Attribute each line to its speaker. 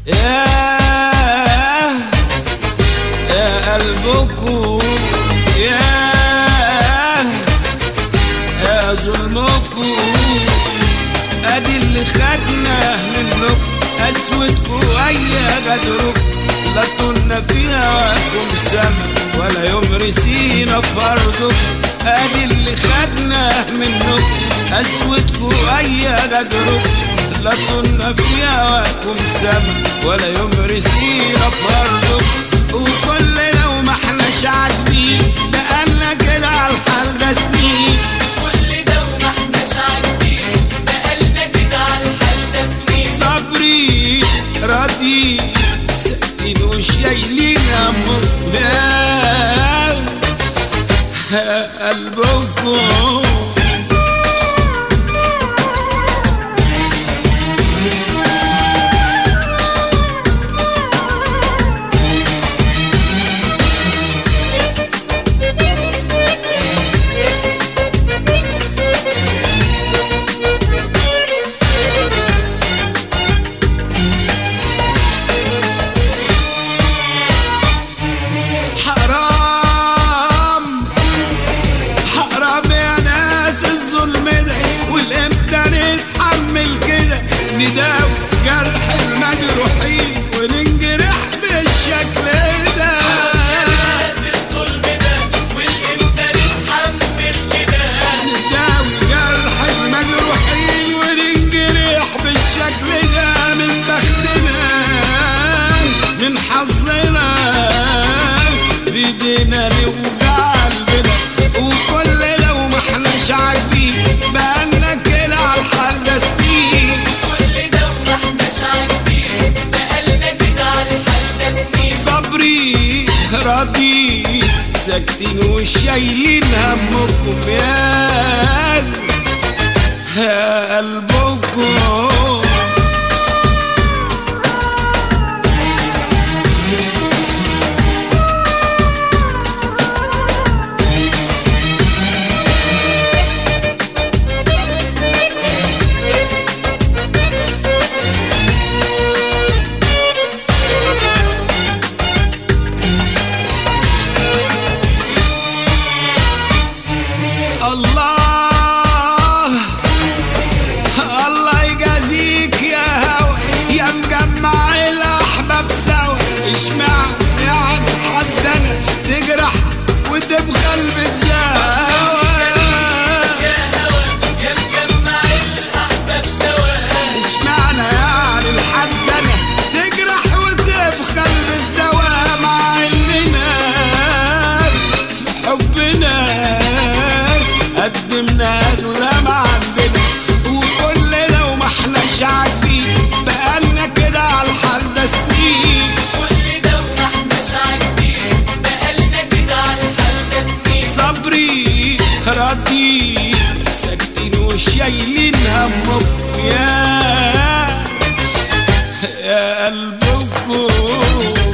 Speaker 1: يا يا قلبكم يا يا ظلمكم ادي اللي خدنا منكم اسودكم ويا غدركم لا طولنا فيها واكم سما ولا يوم رسينا فرضكم ادي اللي خدنا منكم اسودكم ويا غدركم لا طولنا فيها واكم سما ولا يوم رسينا فرضكم وكل لو ما احناش عاجبين بقالنا كده على الحال ده سنين
Speaker 2: كل ده وما احناش عاجبين بقالنا كده على الحال ده سنين
Speaker 1: صبري راضي ساكتين وشايلين همكم يا قلبكم حرام حرام يا ناس الظلم ده والامتى نتحمل كده نداوي جرح المجروحين وننجرح بالشكل ده
Speaker 2: ناس الظلم ده والامتى نتحمل كده
Speaker 1: نداوي جرح المجروحين وننجرح بالشكل ده من بختنا من حظنا بيدينا نوجع قلبنا وكل لو ما احناش عاجبين بقالنا كده على الحال ده سنين
Speaker 2: كل ده وما احناش عاجبين بقالنا كده على الحال ده سنين
Speaker 1: صبري راضي ساكتين وشايلين همكم يا يا قلبكم الله الله يجازيك يا هوى يا مجمع الاحباب سوا اشمعنى يعني حد انا تجرح وتبخل بالدواء
Speaker 2: يا هوا يا مجمع الاحباب سوا
Speaker 1: اشمعنى يعني الحد انا تجرح وتبخل بالدواء مع اننا في حبنا قدمنا اغلى ما عندنا وكل لو ما احناش عاجبين بقالنا كده على الحال ده سنين
Speaker 2: كل ده وما احناش عاجبين بقالنا كده على الحال ده سنين
Speaker 1: صبري راضي ساكتين وشايلين همكم يا يا قلبكم